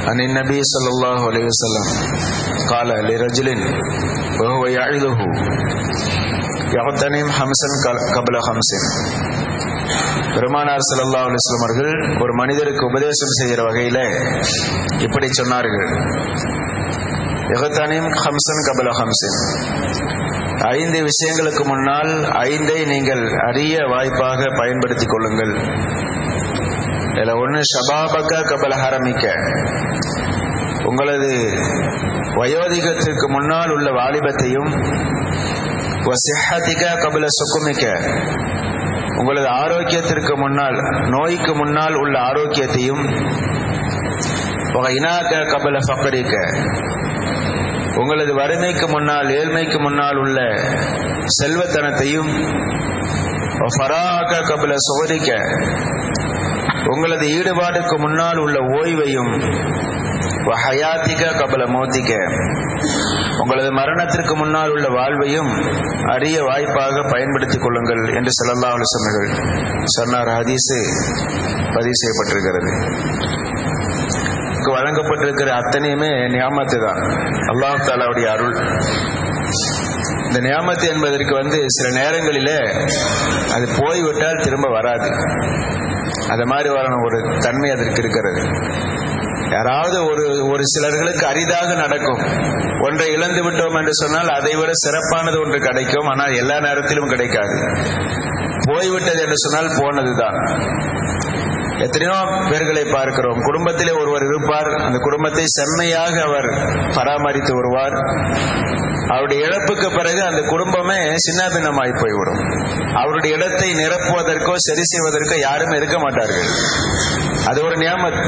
عن النبي صلى الله عليه وسلم قال لرجل وهو يعظه يغتنم خمسا قبل خمس பெருமானார் ஸல்லல்லாஹு அலைஹி வஸல்லம் அவர்கள் ஒரு மனிதருக்கு உபதேசம் செய்கிற வகையில இப்படி சொன்னார்கள் எகத்தானியும் ஹம்சன் கபல ஹம்சன் ஐந்து விஷயங்களுக்கு முன்னால் ஐந்தை நீங்கள் அரிய வாய்ப்பாக பயன்படுத்திக் கொள்ளுங்கள் இதுல ஒன்று ஷபாபக்க கபல ஹரமிக்க உங்களது வயோதிகத்திற்கு முன்னால் உள்ள வாலிபத்தையும் வசிஹத்திக கபல சுக்குமிக்க உங்களது ஆரோக்கியத்திற்கு முன்னால் நோய்க்கு முன்னால் உள்ள ஆரோக்கியத்தையும் இனாக்க கபல ஃபக்கரிக்க உங்களது வறுமைக்கு முன்னால் ஏழ்மைக்கு முன்னால் உள்ள செல்வத்தனத்தையும் ஃபராக கபல சுவரிக்க உங்களது ஈடுபாடுக்கு முன்னால் உள்ள ஓய்வையும் ஹயாத்திக கபல மோத்திக்க உங்களது மரணத்திற்கு முன்னால் உள்ள வாழ்வையும் அரிய வாய்ப்பாக பயன்படுத்திக் கொள்ளுங்கள் என்று செல்லல்லா சொன்னர்கள் சொன்னார் ஹதீஸு பதிவு செய்யப்பட்டிருக்கிறது வழங்கப்பட்டிருக்கிற அத்தனையுமே நியாமத்து தான் அல்லாஹ் தாலாவுடைய அருள் இந்த நியாமத்து என்பதற்கு வந்து சில நேரங்களில அது போய்விட்டால் திரும்ப வராது அது மாதிரி வரணும் ஒரு தன்மை அதற்கு இருக்கிறது யாராவது ஒரு ஒரு சிலர்களுக்கு அரிதாக நடக்கும் ஒன்றை இழந்து விட்டோம் என்று சொன்னால் அதை விட சிறப்பானது ஒன்று கிடைக்கும் ஆனால் எல்லா நேரத்திலும் கிடைக்காது போய்விட்டது என்று சொன்னால் போனதுதான் எத்தனையோ பேர்களை பார்க்கிறோம் குடும்பத்திலே ஒருவர் இருப்பார் அந்த குடும்பத்தை செம்மையாக அவர் பராமரித்து வருவார் அவருடைய இழப்புக்கு பிறகு அந்த குடும்பமே சின்ன பின்னமாய் போய்விடும் அவருடைய இடத்தை நிரப்புவதற்கோ சரி செய்வதற்கோ யாரும் இருக்க மாட்டார்கள் அது ஒரு நியமத்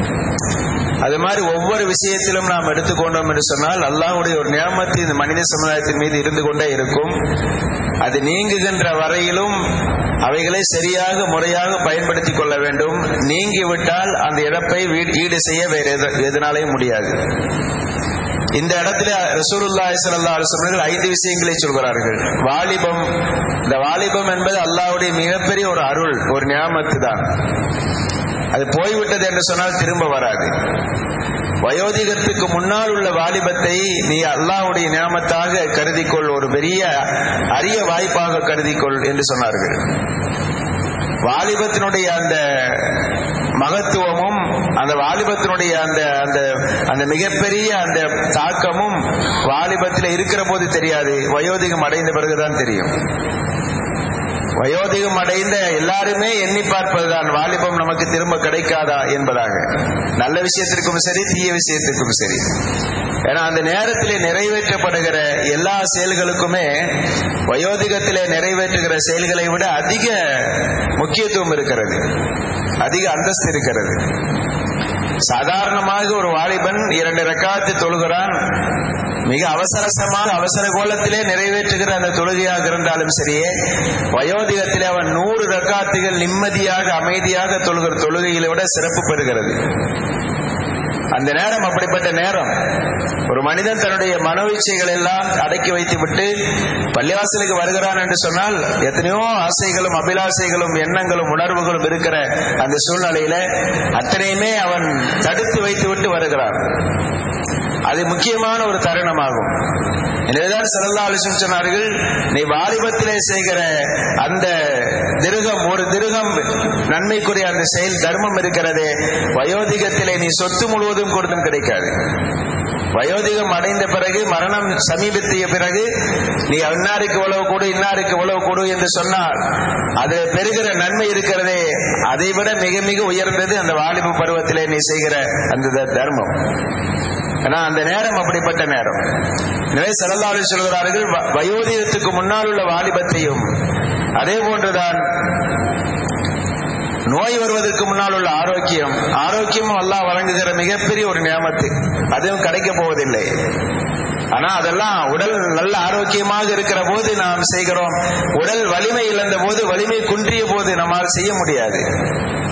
அது மாதிரி ஒவ்வொரு விஷயத்திலும் நாம் எடுத்துக்கொண்டோம் என்று சொன்னால் அல்லாஹுடைய ஒரு நியமத்து இந்த மனித சமுதாயத்தின் மீது இருந்து கொண்டே இருக்கும் அது நீங்குகின்ற வரையிலும் அவைகளை சரியாக முறையாக பயன்படுத்திக் கொள்ள வேண்டும் நீங்கிவிட்டால் அந்த இழப்பை ஈடு செய்ய வேறு எதனாலையும் முடியாது இந்த இடத்துல ரசூலுல்லாஹி ஸல்லல்லாஹு அலைஹி வஸல்லம் ஐந்து விஷயங்களை சொல்கிறார்கள் வாலிபம் இந்த வாலிபம் என்பது அல்லாஹ்வுடைய மிகப்பெரிய ஒரு அருள் ஒரு நியாமத்து தான் அது போய்விட்டது என்று சொன்னால் திரும்ப வராது வயோதிகத்துக்கு முன்னால் உள்ள வாலிபத்தை நீ அல்லாஹ்வுடைய நியாமத்தாக கருதிக்கொள் ஒரு பெரிய அரிய வாய்ப்பாக கருதிக்கொள் என்று சொன்னார்கள் வாலிபத்தினுடைய அந்த மகத்துவமும் அந்த வாலிபத்தினுடைய அந்த அந்த அந்த மிகப்பெரிய அந்த தாக்கமும் வாலிபத்தில் இருக்கிற போது தெரியாது வயோதிகம் அடைந்த பிறகுதான் தெரியும் வயோதிகம் அடைந்த எல்லாருமே எண்ணி பார்ப்பதுதான் வாலிபம் நமக்கு திரும்ப கிடைக்காதா என்பதாக நல்ல விஷயத்திற்கும் சரி தீய விஷயத்திற்கும் சரி ஏன்னா அந்த நேரத்திலே நிறைவேற்றப்படுகிற எல்லா செயல்களுக்குமே வயோதிகத்திலே நிறைவேற்றுகிற செயல்களை விட அதிக முக்கியத்துவம் இருக்கிறது அதிக அந்தஸ்து இருக்கிறது சாதாரணமாக ஒரு வாலிபன் இரண்டு ரக்காத்து தொழுகிறான் மிக அவசரசமாக அவசர கோலத்திலே நிறைவேற்றுகிற அந்த தொழுகையாக இருந்தாலும் சரியே வயோதிகத்திலே அவன் நூறு ரக்காத்துகள் நிம்மதியாக அமைதியாக தொழுகிற தொழுகையில விட சிறப்பு பெறுகிறது அந்த நேரம் அப்படிப்பட்ட நேரம் ஒரு மனிதன் தன்னுடைய மனோயிச்சைகள் எல்லாம் அடக்கி வைத்து விட்டு பள்ளிவாசலுக்கு வருகிறான் என்று சொன்னால் எத்தனையோ ஆசைகளும் அபிலாசைகளும் எண்ணங்களும் உணர்வுகளும் இருக்கிற அந்த சூழ்நிலையில அத்தனையுமே அவன் தடுத்து வைத்து விட்டு வருகிறான் அது முக்கியமான ஒரு தருணமாகும் எனவேதான் சல்லா அலிசன் சொன்னார்கள் நீ வாலிபத்திலே செய்கிற அந்த திருகம் ஒரு திருகம் நன்மைக்குரிய அந்த செயல் தர்மம் இருக்கிறதே வயோதிகத்திலே நீ சொத்து முழுவதும் கொடுத்தும் கிடைக்காது வயோதிகம் அடைந்த பிறகு மரணம் சமீபத்திய பிறகு நீ இன்னாருக்கு உழவு கொடு இன்னாருக்கு உழவு கொடு என்று சொன்னால் அது பெறுகிற நன்மை இருக்கிறதே அதை விட மிக மிக உயர்ந்தது அந்த வாலிப பருவத்திலே நீ செய்கிற அந்த தர்மம் ஏன்னா அந்த நேரம் அப்படிப்பட்ட நேரம் எனவே சரல்லாளி சொல்கிறார்கள் வயோதிகத்துக்கு முன்னால் உள்ள வாலிபத்தையும் அதே போன்றுதான் நோய் வருவதற்கு முன்னால் உள்ள ஆரோக்கியம் ஆரோக்கியமும் அல்லாஹ் வழங்குகிற மிகப்பெரிய ஒரு நியமத்து அதுவும் கிடைக்க போவதில்லை ஆனா அதெல்லாம் உடல் நல்ல ஆரோக்கியமாக இருக்கிற போது நாம் செய்கிறோம் உடல் வலிமை இழந்த போது வலிமை குன்றிய போது நம்மால் செய்ய முடியாது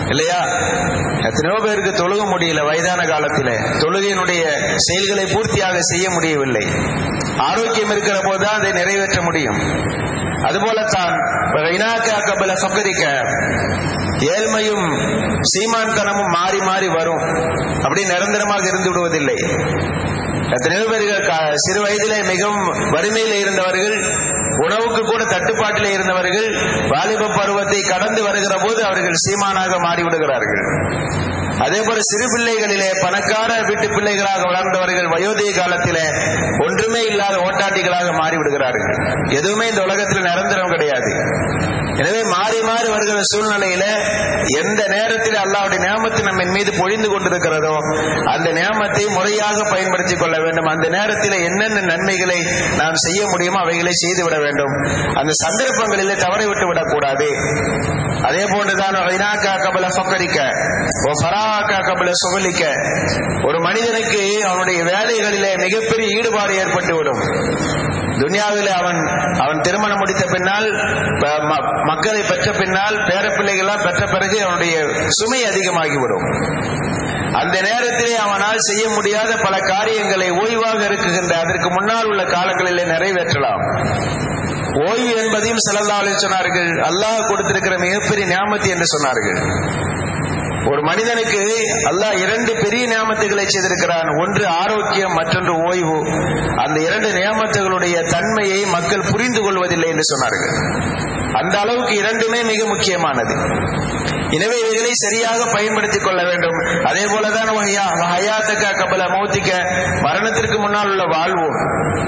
இல்லையா எத்தனையோ பேருக்கு தொழுக முடியல வயதான காலத்தில் தொழுகையினுடைய செயல்களை பூர்த்தியாக செய்ய முடியவில்லை ஆரோக்கியம் இருக்கிற போதுதான் அதை நிறைவேற்ற முடியும் அதுபோலத்தான் கபல ஃபக்கரிக்க ஏழ்மையும் சீமான்தனமும் மாறி மாறி வரும் அப்படி நிரந்தரமாக இருந்து விடுவதில்லை எத்தனையோ பேர்கள் சிறு வயதிலே மிகவும் வறுமையில் இருந்தவர்கள் உணவுக்கு கூட தட்டுப்பாட்டில் இருந்தவர்கள் வாலிப பருவத்தை கடந்து வருகிற போது அவர்கள் சீமானாக மாறிவிடுகிறார்கள் அதே போல சிறு பிள்ளைகளிலே பணக்கார வீட்டு பிள்ளைகளாக வளர்ந்தவர்கள் வயோதிக காலத்திலே ஒன்றுமே இல்லாத ஓட்டாட்டிகளாக மாறிவிடுகிறார்கள் எதுவுமே இந்த உலகத்தில் நிரந்தரம் கிடையாது எனவே மாறி மாறி வருகிற சூழ்நிலையில எந்த நேரத்தில் அல்லாவுடைய நியமத்தை நம்ம மீது பொழிந்து கொண்டிருக்கிறதோ அந்த நியமத்தை முறையாக பயன்படுத்திக் கொள்ள வேண்டும் அந்த நேரத்தில் என்னென்ன நன்மைகளை நாம் செய்ய முடியுமோ அவைகளை செய்துவிட வேண்டும் அந்த சந்தர்ப்பங்களிலே தவறை விட்டு விடக்கூடாது அதே போன்றுதான் கபல சொக்கரிக்க ஓ ஃபராக்கா கபல சுகலிக்க ஒரு மனிதனுக்கு அவனுடைய வேலைகளிலே மிகப்பெரிய ஈடுபாடு ஏற்பட்டுவிடும் துனியாவில் அவன் அவன் திருமணம் முடித்த பின்னால் மக்களை பெற்ற பின்னால் பேரப்பிள்ளைகள்லாம் பெற்ற பிறகு அவனுடைய சுமை அதிகமாகிவிடும் அந்த நேரத்திலே அவனால் செய்ய முடியாத பல காரியங்களை ஓய்வாக இருக்குகின்ற அதற்கு முன்னால் உள்ள காலங்களிலே நிறைவேற்றலாம் ஓய்வு என்பதையும் செல்லல்லாவில் சொன்னார்கள் அல்லாஹ் கொடுத்திருக்கிற மிகப்பெரிய ஞாபகத்தை என்று சொன்னார்கள் ஒரு மனிதனுக்கு அல்லாஹ் இரண்டு பெரிய நியமத்துகளை செய்திருக்கிறான் ஒன்று ஆரோக்கியம் மற்றொன்று ஓய்வு அந்த இரண்டு நியமத்துகளுடைய தன்மையை மக்கள் புரிந்து கொள்வதில்லை என்று சொன்னார்கள் அந்த அளவுக்கு இரண்டுமே மிக முக்கியமானது எனவே இவைகளை சரியாக பயன்படுத்திக் கொள்ள வேண்டும் அதே போலதான் ஹயாத்தக்க கபல மௌத்திக்க மரணத்திற்கு முன்னால் உள்ள வாழ்வும்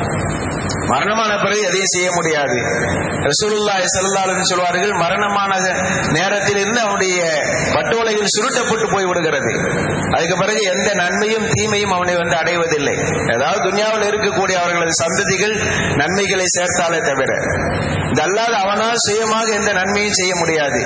மரணமான பிறகு எதையும் செய்ய முடியாது ரசூலுல்லாய் செல்லாலும் சொல்வார்கள் மரணமான நேரத்தில் இருந்து அவனுடைய பட்டோலையில் சுருட்டப்பட்டு போய் விடுகிறது அதுக்கு பிறகு எந்த நன்மையும் தீமையும் அவனை வந்து அடைவதில்லை ஏதாவது துனியாவில் இருக்கக்கூடிய அவர்களது சந்ததிகள் நன்மைகளை சேர்த்தாலே தவிர இது அல்லாத அவனால் சுயமாக எந்த நன்மையும் செய்ய முடியாது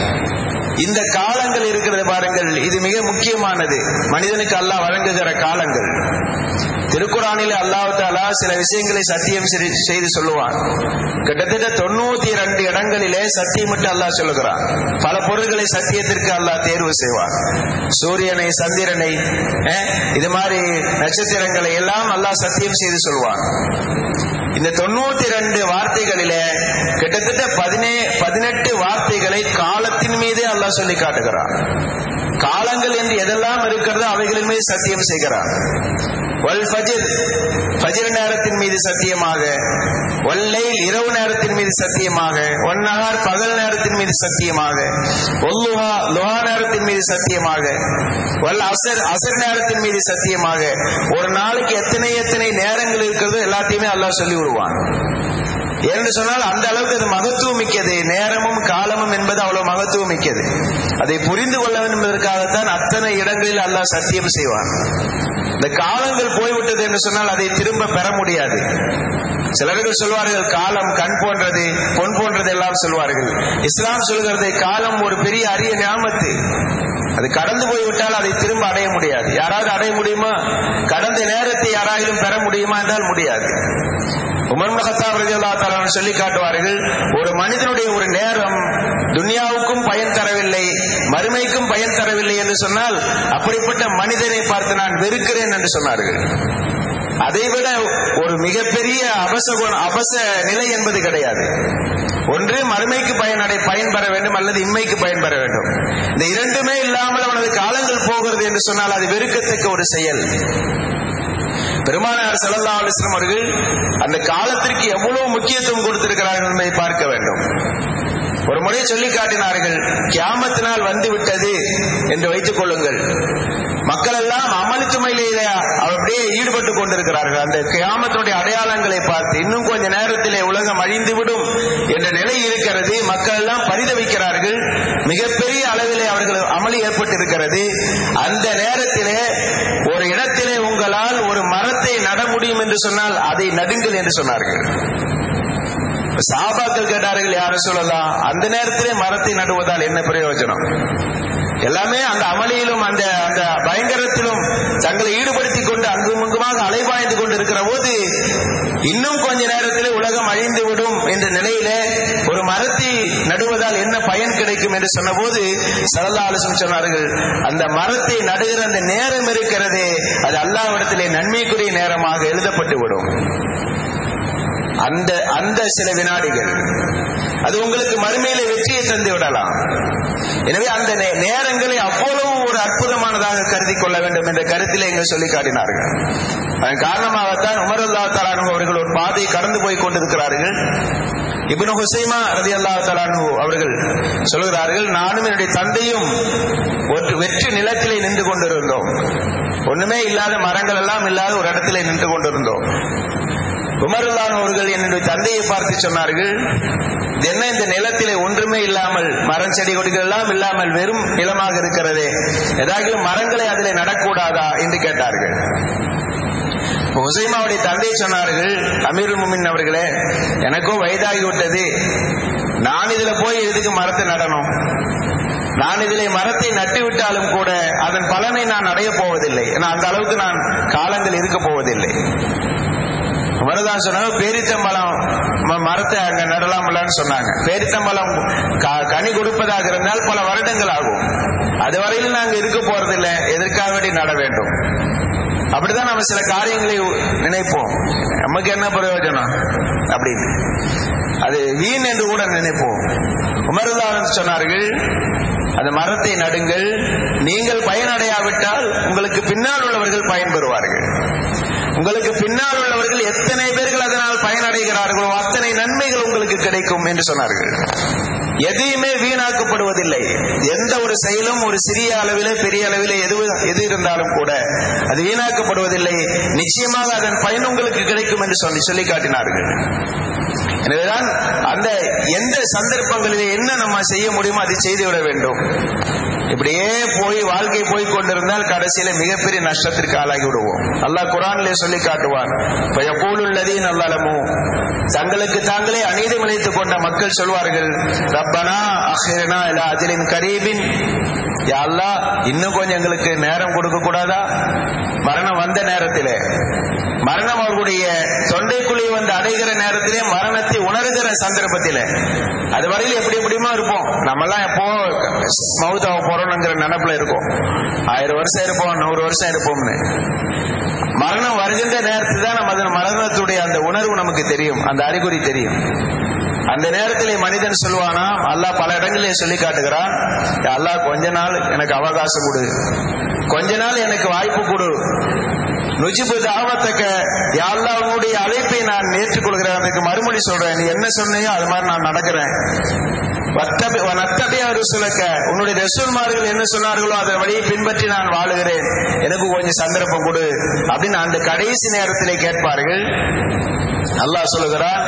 இந்த காலங்கள் இருக்கிறது பாருங்கள் இது மிக முக்கியமானது மனிதனுக்கு அல்லாஹ் வழங்குகிற காலங்கள் திருக்குறானில் அல்லாஹாலா சில விஷயங்களை சத்தியம் செய்து சொல்லுவான் கிட்டத்தட்ட தொண்ணூத்தி இரண்டு இடங்களிலே சத்தியமிட்டு அல்லாஹ் சொல்லுகிறான் பல பொருள்களை சத்தியத்திற்கு அல்லாஹ் தேர்வு செய்வான் சூரியனை சந்திரனை இது மாதிரி நட்சத்திரங்களை எல்லாம் அல்லாஹ் சத்தியம் செய்து சொல்வான் இந்த தொண்ணூத்தி ரெண்டு வார்த்தைகளிலே கிட்டத்தட்ட பதினே பதினெட்டு வார்த்தைகளை காலத்தின் மீதே அல்லாஹ் சொல்லி காட்டுகிறான் காலங்கள் என்று எதெல்லாம் இருக்கிறதோ அவைகளின் மீது சத்தியம் செய்கிறான் வல் ஃபஜிர் ஃபஜிர் நேரத்தின் மீது சத்தியமாக ஒல்லை இரவு நேரத்தின் மீது சத்தியமாக ஒன்னகார் பகல் நேரத்தின் மீது சத்தியமாக ஒல்லுஹா லுஹா நேரத்தின் மீது சத்தியமாக வல் அசர் அசர் நேரத்தின் மீது சத்தியமாக ஒரு நாளைக்கு எத்தனை எத்தனை நேரங்கள் இருக்கிறதோ எல்லாத்தையுமே அல்லாஹ் சொல்லி விடுவான் என்று சொன்னால் அந்த அளவுக்கு அது மகத்துவம் மிக்கது நேரமும் காலமும் என்பது அவ்வளவு மகத்துவம் மிக்கது அதை புரிந்து கொள்ள வேண்டும் என்பதற்காகத்தான் அத்தனை இடங்களில் அல்லாஹ் சத்தியம் செய்வான் இந்த காலங்கள் போய்விட்டது என்று சொன்னால் அதை திரும்ப பெற முடியாது சிலர்கள் சொல்வார்கள் காலம் கண் போன்றது பொன் போன்றது எல்லாம் சொல்வார்கள் இஸ்லாம் சொல்கிறது காலம் ஒரு பெரிய அரிய ஞாபத்து அது கடந்து போய்விட்டால் அதை திரும்ப அடைய முடியாது யாராவது அடைய முடியுமா கடந்த நேரத்தை யாராயிலும் பெற முடியுமா என்றால் முடியாது உமர் மகத்தாப் ரஜில்லா தலான் சொல்லி காட்டுவார்கள் ஒரு மனிதனுடைய ஒரு நேரம் துனியாவுக்கும் பயன் தரவில்லை மறுமைக்கும் பயன் தரவில்லை என்று சொன்னால் அப்படிப்பட்ட மனிதனை பார்த்து நான் வெறுக்கிறேன் என்று சொன்னார்கள் அதைவிட ஒரு மிகப்பெரிய அபச அபச நிலை என்பது கிடையாது ஒன்று மறுமைக்கு பயனடை பயன் பெற வேண்டும் அல்லது இன்மைக்கு பயன் பெற வேண்டும் இந்த இரண்டுமே இல்லாமல் அவனது காலங்கள் போகிறது என்று சொன்னால் அது வெறுக்கத்தக்க ஒரு செயல் பெருமானார் சல்லா அலிஸ்லாம் அவர்கள் அந்த காலத்திற்கு எவ்வளவு முக்கியத்துவம் கொடுத்திருக்கிறார்கள் என்பதை பார்க்க வேண்டும் ஒரு முறை சொல்லி காட்டினார்கள் கியாமத்தினால் வந்து விட்டது என்று வைத்துக் கொள்ளுங்கள் மக்கள் எல்லாம் அமளி சுமையிலே அப்படியே ஈடுபட்டு கொண்டிருக்கிறார்கள் அந்த கியாமத்தினுடைய அடையாளங்களை பார்த்து இன்னும் கொஞ்ச நேரத்திலே உலகம் அழிந்து விடும் என்ற நிலை இருக்கிறது மக்கள் எல்லாம் பரிதவிக்கிறார்கள் மிகப்பெரிய அளவிலே அவர்கள் அமளி ஏற்பட்டிருக்கிறது அந்த நேரத்திலே ஒரு இடத்திலே உங்களால் ஒரு மரத்தை நட முடியும் என்று சொன்னால் அதை நடுங்கள் என்று சொன்னார்கள் சாபாக்கள் கேட்டார்கள் யாரும் சொல்லலாம் அந்த நேரத்திலே மரத்தை நடுவதால் என்ன பிரயோஜனம் எல்லாமே அந்த அமளியிலும் அந்த அந்த பயங்கரத்திலும் தங்களை ஈடுபடுத்திக் கொண்டு அங்கும் இங்குமாக அலைபாய்ந்து கொண்டு இருக்கிற போது இன்னும் கொஞ்ச நேரத்தில் உலகம் அழிந்து விடும் என்ற நிலையில ஒரு மரத்தை நடுவதால் என்ன பயன் கிடைக்கும் என்று சொன்னபோது சல்லா அலிசன் சொன்னார்கள் அந்த மரத்தை நடுகிற அந்த நேரம் இருக்கிறதே அது அல்லாவிடத்திலே நன்மைக்குரிய நேரமாக எழுதப்பட்டு விடும் அந்த அந்த சில வினாடிகள் அது உங்களுக்கு மறுமையில வெற்றியை தந்து விடலாம் எனவே அந்த நே- நேரங்களை அவ்வளவு ஒரு அற்புதமானதாக கருதி கொள்ள வேண்டும் என்ற கருத்திலே இங்கு சொல்லி காட்டினார்கள் அதன் காரணமாகத்தான் உமரல்லா தலானு அவர்கள் ஒரு பாதையை கடந்து போய் கொண்டிருக்கிறார்கள் இப்னு ஹுசைமா ரதி அல்லா தலானு அவர்கள் சொல்கிறார்கள் நானும் என்னுடைய தந்தையும் ஒரு வெற்று நிலத்திலே நின்று கொண்டிருந்தோம் ஒண்ணுமே இல்லாத மரங்கள் எல்லாம் இல்லாத ஒரு இடத்திலே நின்று கொண்டிருந்தோம் உமருல்லான் அவர்கள் என்னுடைய தந்தையை பார்த்து சொன்னார்கள் "இது என்ன இந்த நிலத்திலே ஒன்றுமே இல்லாமல் மரம் செடி கொடிகள் எல்லாம் இல்லாமல் வெறும் நிலமாக இருக்கிறதே ஏதாவது மரங்களை அதிலே நடக்கூடாதா என்று கேட்டார்கள் ஹுசைமாவுடைய தந்தை சொன்னார்கள் அமீருல் முமின் அவர்களே எனக்கும் வயதாகி விட்டது நான் இதுல போய் எதுக்கு மரத்தை நடணும் நான் இதிலே மரத்தை நட்டு விட்டாலும் கூட அதன் பலனை நான் அடைய போவதில்லை ஏன்னா அந்த அளவுக்கு நான் காலங்கள் இருக்க போவதில்லை மருதான் சொன்னாங்க பேரித்தம்பழம் ம- மரத்தை அங்க நடலாம்லன்னு சொன்னாங்க பேரித்தம்பழம் க- கனி கொடுப்பதாக இருந்தால் பல வருடங்கள் ஆகும் அது வரையில் நாங்க இருக்க போறதில்லை எதற்காக வேண்டி நட வேண்டும் அப்படிதான் நம்ம சில காரியங்களை நினைப்போம் நமக்கு என்ன பிரயோஜனம் அப்படின்னு அது வீண் என்று கூட நினைப்போம் உமர்தான் சொன்னார்கள் அந்த மரத்தை நடுங்கள் நீங்கள் பயனடையாவிட்டால் உங்களுக்கு பின்னால் உள்ளவர்கள் பயன்பெறுவார்கள் உங்களுக்கு பின்னால் உள்ளவர்கள் எத்தனை பேர்கள் அதனால் பயனடைகிறார்களோ அத்தனை நன்மைகள் உங்களுக்கு கிடைக்கும் என்று சொன்னார்கள் எதையுமே வீணாக்கப்படுவதில்லை எந்த ஒரு செயலும் ஒரு சிறிய அளவிலே பெரிய அளவிலே எது எது இருந்தாலும் கூட அது வீணாக்கப்படுவதில்லை நிச்சயமாக அதன் பயன் உங்களுக்கு கிடைக்கும் என்று சொல்லி சொல்லி காட்டினார்கள் எனவேதான் அந்த எந்த சந்தர்ப்பங்களிலே என்ன நம்ம செய்ய முடியுமோ அதை செய்து விட வேண்டும் இப்படியே போய் வாழ்க்கை போய் கொண்டிருந்தால் கடைசியில மிகப்பெரிய நஷ்டத்திற்கு ஆளாகி விடுவோம் அல்லாஹ் குரானிலே சொல்லி காட்டுவான் எப்போலுள்ளதே நல்லலமோ தங்களுக்கு தாங்களே அநீதம் இழைத்துக் கொண்ட மக்கள் சொல்வார்கள் ரப்பனா அஹிரனா இல்ல அதிலின் கரீபின் யா அல்லாஹ் இன்னும் கொஞ்சம் எங்களுக்கு நேரம் கொடுக்க கூடாதா மரணம் வந்த நேரத்திலே மரணம் அவர்களுடைய தொண்டைக்குழி வந்து அடைகிற நேரத்திலே மரணத்தை உணர்கிற சந்தர்ப்பத்திலே அது வரையில் எப்படி எப்படியுமா இருப்போம் நம்மெல்லாம் எப்போ மவுத்தாக போறோம்ங்கிற நினப்புல இருக்கும் ஆயிரம் வருஷம் இருப்போம் நூறு வருஷம் இருப்போம்னு மரணம் வருகின்ற நேரத்தில் தான் நம்ம அதன் மரணத்துடைய அந்த உணர்வு நமக்கு தெரியும் அந்த அறிகுறி தெரியும் அந்த நேரத்திலே மனிதன் சொல்வானா அல்லாஹ் பல இடங்களிலே சொல்லி காட்டுகிறான் "யா அல்லாஹ் கொஞ்ச நாள் எனக்கு அவகாசம் கொடு கொஞ்ச நாள் எனக்கு வாய்ப்பு கொடு நுஜிபு தாவத்தக்க யாழ்லா உன்னுடைய அழைப்பை நான் ஏற்றுக்கொள்கிறேன் அதுக்கு மறுமொழி சொல்றேன் நீ என்ன சொன்னையோ அது மாதிரி நான் நடக்கிறேன் நத்தபியா ருசுலக்க உன்னுடைய ரசூல்மார்கள் என்ன சொன்னார்களோ அதை வழியை பின்பற்றி நான் வாழுகிறேன் எனக்கு கொஞ்சம் சந்தர்ப்பம் கொடு அப்படின்னு அந்த கடைசி நேரத்திலே கேட்பார்கள் அல்லாஹ் சொல்லுகிறான்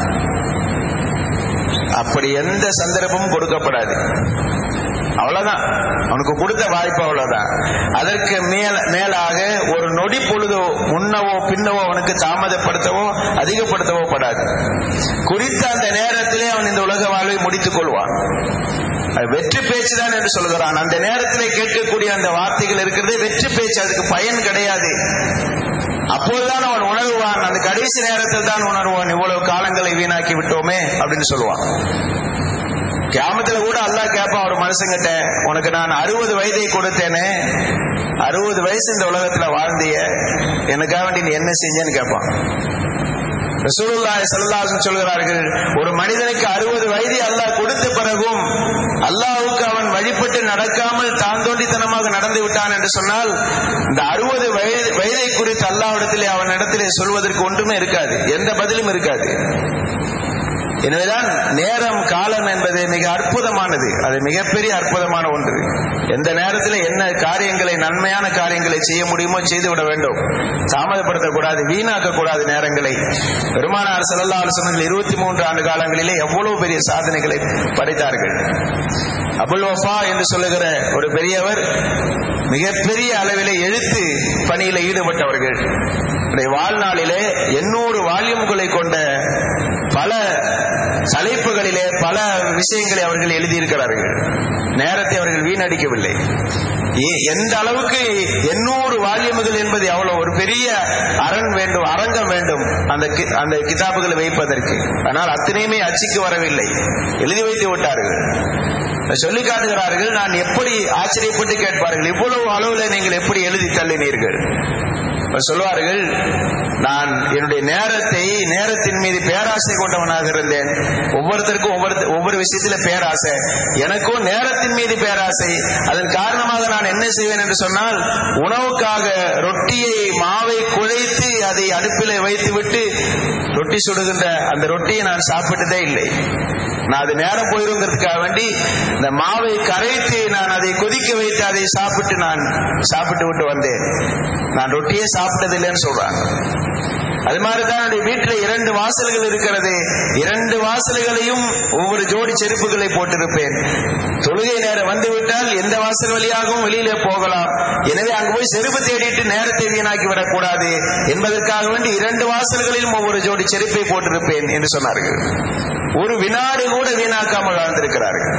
அப்படி எந்த சந்தர்ப்பமும் கொடுக்கப்படாது அவ்வளவுதான் அவனுக்கு கொடுத்த வாய்ப்பு அவ்வளவுதான் அதற்கு மேல மேலாக ஒரு நொடி பொழுதோ முன்னவோ பின்னவோ அவனுக்கு தாமதப்படுத்தவோ அதிகப்படுத்தவோ படாது குறித்த அந்த நேரத்திலே அவன் இந்த உலக வாழ்வை முடித்துக் கொள்வான் அது வெற்றி பேச்சு தான் என்று சொல்கிறான் அந்த நேரத்திலே கேட்கக்கூடிய அந்த வார்த்தைகள் இருக்கிறது வெற்றி பேச்சு அதுக்கு பயன் கிடையாது அப்போதுதான் அவன் உணர்வான் அந்த கடைசி நேரத்தில் தான் உணர்வான் இவ்வளவு காலங்களை வீணாக்கி விட்டோமே அப்படின்னு சொல்லுவான் கியாமத்துல கூட அல்லாஹ் கேட்பான் ஒரு மனுஷங்கிட்ட உனக்கு நான் அறுபது வயதை கொடுத்தேனே அறுபது வயசு இந்த உலகத்துல வாழ்ந்திய எனக்காக வேண்டி நீ என்ன செஞ்சேன்னு கேட்பான் ரசூலுல்லாஹி ஸல்லல்லாஹு அலைஹி வஸல்லம் சொல்கிறார்கள் ஒரு மனிதனுக்கு அறுபது வயதை அல்லாஹ் கொடுத்த பிறகும் அல்லாஹ்வுக்கு அவன் வழிபட்டு நடக்காமல் தான் தோண்டித்தனமாக நடந்து விட்டான் என்று சொன்னால் இந்த அறுபது வயது வயதை குறித்து அல்லாஹ்விடத்திலே அவன் இடத்திலே சொல்வதற்கு ஒன்றுமே இருக்காது எந்த பதிலும் இருக்காது எனவேதான் நேரம் காலம் என்பது மிக அற்புதமானது அது மிகப்பெரிய அற்புதமான ஒன்று எந்த நேரத்தில் என்ன காரியங்களை நன்மையான காரியங்களை செய்ய முடியுமோ செய்து விட வேண்டும் தாமதப்படுத்தக்கூடாது வீணாக்க கூடாது நேரங்களை பெருமானார் செல்லல்லா அரசர்கள் இருபத்தி மூன்று ஆண்டு காலங்களிலே எவ்வளவு பெரிய சாதனைகளை படைத்தார்கள் அபுல் வஃபா என்று சொல்லுகிற ஒரு பெரியவர் மிகப்பெரிய அளவிலே எழுத்து பணியில ஈடுபட்டவர்கள் அவருடைய வாழ்நாளிலே எண்ணூறு வால்யூம்களை கொண்ட பல தலைப்புகளிலே பல விஷயங்களை அவர்கள் எழுதியிருக்கிறார்கள் நேரத்தை அவர்கள் வீணடிக்கவில்லை எந்த அளவுக்கு எண்ணூறு வால்யூம் கிதாபுகள் என்பது எவ்வளவு ஒரு பெரிய அரண் வேண்டும் அரங்கம் வேண்டும் அந்த கி- அந்த கிதாபுகளை வைப்பதற்கு ஆனால் அத்தனையுமே அச்சுக்கு வரவில்லை எழுதி வைத்து விட்டார்கள் சொல்லி காட்டுகிறார்கள் நான் எப்படி ஆச்சரியப்பட்டு கேட்பார்கள் இவ்வளவு அளவுல நீங்கள் எப்படி எழுதி தள்ளினீர்கள் இப்ப சொல்வார்கள் நான் என்னுடைய நேரத்தை நேரத்தின் மீது பேராசை கொண்டவனாக இருந்தேன் ஒவ்வொருத்தருக்கும் ஒவ்வொரு ஒவ்வொரு விஷயத்துல பேராசை எனக்கும் நேரத்தின் மீது பேராசை அதன் காரணமாக நான் என்ன செய்வேன் என்று சொன்னால் உணவுக்காக ரொட்டியை மாவை குழைத்து அதை அடுப்பில் வைத்துவிட்டு ரொட்டி சுடுகின்ற அந்த ரொட்டியை நான் சாப்பிட்டதே இல்லை நான் அது நேரம் போயிருங்கிறதுக்காக வேண்டி இந்த மாவை கரைத்து நான் அதை கொதிக்க வைத்து அதை சாப்பிட்டு நான் சாப்பிட்டு விட்டு வந்தேன் நான் ரொட்டியே சாப்பிட்டதில்லைன்னு சொல்றாங்க அது மாதிரிதான் என்னுடைய வீட்டுல இரண்டு வாசல்கள் இருக்கிறது இரண்டு வாசல்களையும் ஒவ்வொரு ஜோடி செருப்புகளை போட்டிருப்பேன் தொழுகை நேரம் வந்துவிட்டால் எந்த வாசல் வழியாகவும் வெளியிலே போகலாம் எனவே அங்கு போய் செருப்பு தேடிட்டு நேரத்தை வீணாக்கி விடக்கூடாது என்பதற்காக வேண்டி இரண்டு வாசல்களிலும் ஒவ்வொரு ஜோடி செருப்பை போட்டிருப்பேன் என்று சொன்னார்கள் ஒரு வினாடி கூட வீணாக்காமல் வாழ்ந்திருக்கிறார்கள்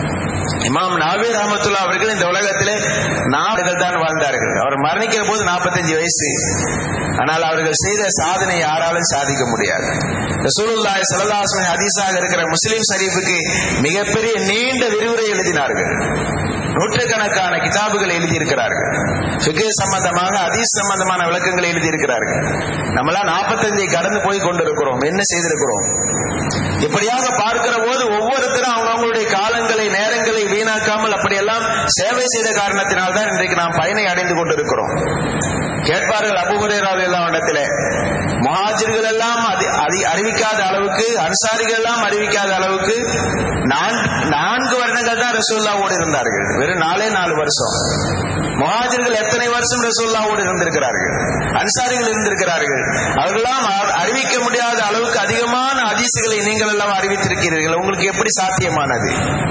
இமாம் நாவே ரஹமத்துல்லா அவர்கள் இந்த உலகத்திலே நாடுகள் தான் வாழ்ந்தார்கள் அவர் மரணிக்கிற போது 45 வயசு ஆனால் அவர்கள் செய்த சாதனை யாராலும் சாதிக்க முடியாது ரசூலுல்லாஹி ஸல்லல்லாஹு அலைஹி வஸல்லம் ஹதீஸாக இருக்கிற முஸ்லிம் ஷரீஃபுக்கு மிகப்பெரிய நீண்ட விரிவுரை எழுதினார்கள் நூற்றுக்கணக்கான கிதாபுகள் எழுதியிருக்கிறார்கள் ஃபிகே சம்பந்தமாக ஹதீஸ் சம்பந்தமான விளக்கங்களை எழுதியிருக்கிறார்கள் நம்மளாம் 45 கடந்து போய் கொண்டிருக்கிறோம் என்ன செய்திருக்கிறோம் இப்படியாக பார்க்கிற போது ஒவ்வொருத்தரும் அவங்கவுங்களுடைய காலங்களை நேரங்களை வீணாக்காமல் அப்படியெல்லாம் சேவை செய்த காரணத்தினால் தான் இன்றைக்கு நாம் பயனை அடைந்து கொண்டிருக்கிறோம் கேட்பார்கள் அபுஹுரேராவில் எல்லாம் இடத்துல முஹாஜிர்கள் எல்லாம் அதி- அதி- அறிவிக்காத அளவுக்கு அன்சாரிகள் எல்லாம் அறிவிக்காத அளவுக்கு நான்- நான்கு வருடங்கள் தான் ரசூல்லாவோடு இருந்தார்கள் வெறும் நாலே நாலு வருஷம் முஹாஜிர்கள் எத்தனை வருஷம் ரசூல்லாவோடு இருந்திருக்கிறார்கள் அன்சாரிகள் இருந்திருக்கிறார்கள் அவர்களெல்லாம் அ- அறிவிக்க முடியாத அளவுக்கு அதிகமான அதிசுகளை நீங்கள் எல்லாம் அறிவித்திருக்கிறீர்கள் உங்களுக்கு எப்படி சாத்தியமானது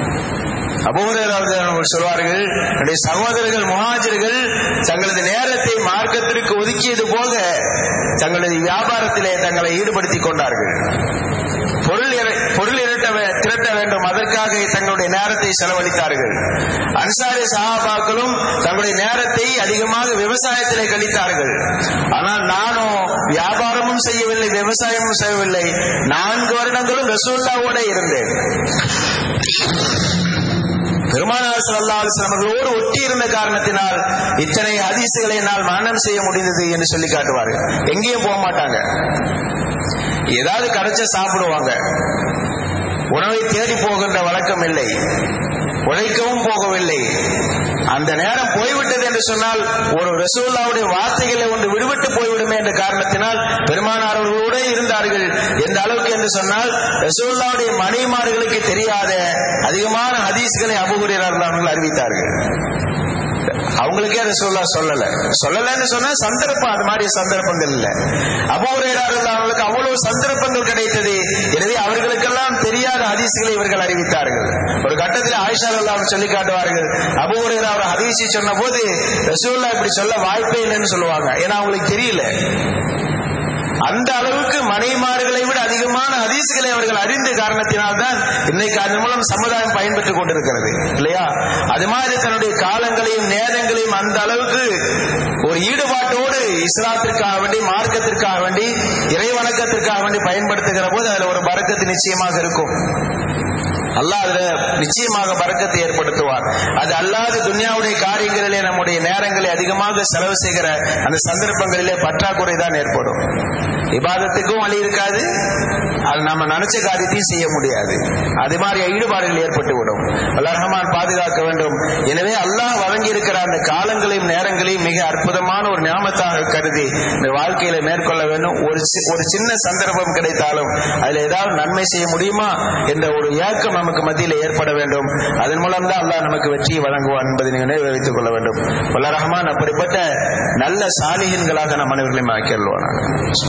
அபூரர் சொல்வார்கள் என்னுடைய சகோதரர்கள் முஹாஜிர்கள் தங்களது நேரத்தை மார்க்கத்திற்கு ஒதுக்கியது போக தங்களது வியாபாரத்திலே தங்களை ஈடுபடுத்திக் கொண்டார்கள் பொருள் இர- பொருள் இரட்ட வே- திரட்ட வேண்டும் அதற்காக தங்களுடைய நேரத்தை செலவழித்தார்கள் அன்சாரி சஹாபாக்களும் தங்களுடைய நேரத்தை அதிகமாக விவசாயத்திலே கழித்தார்கள் ஆனால் நானோ வியாபாரமும் செய்யவில்லை விவசாயமும் செய்யவில்லை நான்கு வருடங்களும் ரசூல்லாவோட இருந்தேன் பெருமானார் ஸல்லல்லாஹு அலைஹி வஸல்லம் அவர்களோடு ஒட்டி இருந்த காரணத்தினால் இத்தனை ஹதீசுகளை என்னால் மரணம் செய்ய முடிந்தது என்று சொல்லி காட்டுவார்கள் எங்கேயும் போக மாட்டாங்க ஏதாவது கிடைச்ச சாப்பிடுவாங்க உணவை தேடி போகின்ற வழக்கம் இல்லை உழைக்கவும் போகவில்லை அந்த நேரம் போய்விட்டது என்று சொன்னால் ஒரு ரசூல்லாவுடைய வார்த்தைகளை ஒன்று விடுபட்டு போய்விடுமே என்ற காரணத்தினால் பெருமானார் அவர்களோட இருந்தார்கள் எந்த அளவுக்கு என்று சொன்னால் ரசூல்லாவுடைய மனைமார்களுக்கு தெரியாத அதிகமான ஹதீஸ்களை அபுகுரியர் அவர்கள் அறிவித்தார்கள் அவங்களுக்கே ரசூல்லா சொல்லல சொல்லலன்னு சொன்னா சந்தர்ப்பம் அது மாதிரி சந்தர்ப்பங்கள் இல்ல அபூரையராக அவங்களுக்கு அவ்வளவு சந்தர்ப்பங்கள் கிடைத்தது எனவே அவர்களுக்கெல்லாம் தெரியாத ஹதீஸ்களை இவர்கள் அறிவித்தார்கள் ஒரு கட்டத்தில் ஆயிஷா அல்லாஹ் சொல்லி காட்டுவார்கள் அபூரையர் அவர் ஹதீஸை சொன்ன போது ரசூல்லா இப்படி சொல்ல வாய்ப்பே இல்லைன்னு சொல்லுவாங்க ஏன்னா அவங்களுக்கு தெரியல அந்த அளவுக்கு மனைமார்களை விட அதிகமான ஹதீஸ்களை அவர்கள் அறிந்த காரணத்தினால்தான் இன்னைக்கு அதன் மூலம் சமுதாயம் பயன்பெற்றுக் கொண்டிருக்கிறது இல்லையா அது மாதிரி தன்னுடைய காலங்களையும் நேரங்களையும் அந்த அளவுக்கு ஒரு ஈடுபாட்டோடு இஸ்லாத்திற்காக வேண்டி மார்க்கத்திற்காக வேண்டி இறை வணக்கத்திற்காக வேண்டி பயன்படுத்துகிற போது அதுல ஒரு பறக்கத்து நிச்சயமாக இருக்கும் அல்லாஹ் அதுல நிச்சயமாக பறக்கத்தை ஏற்படுத்துவார் அது அல்லாத துன்யாவுடைய காரியங்களிலே நம்முடைய நேரங்களை அதிகமாக செலவு செய்கிற அந்த சந்தர்ப்பங்களிலே பற்றாக்குறை தான் ஏற்படும் இபாதத்துக்கும் வழி இருக்காது அது நம்ம நினைச்ச காரியத்தையும் செய்ய முடியாது அது மாதிரி ஈடுபாடுகள் ஏற்பட்டு விடும் அல்லாஹ் ரஹ்மான் பாதுகாக்க வேண்டும் எனவே அல்லாஹ் வழங்கி இருக்கிற அந்த காலங்களையும் நேரங்களையும் மிக அற்புதமான ஒரு ஞாபகத்தாக கருதி இந்த வாழ்க்கையில மேற்கொள்ள வேண்டும் ஒரு சி- ஒரு சின்ன சந்தர்ப்பம் கிடைத்தாலும் அதுல ஏதாவது நன்மை செய்ய முடியுமா என்ற ஒரு ஏக்கம் நமக்கு மத்தியில் ஏற்பட வேண்டும் அதன் மூலம் தான் அல்லாஹ் நமக்கு வெற்றியை வழங்குவான் என்பதை நினைவு வைத்துக் கொள்ள வேண்டும் வல்ல ரஹ்மான் அப்படிப்பட்ட நல்ல சாலிகன்களாக நம் அனைவர்களையும் ஆக்கியல்வான்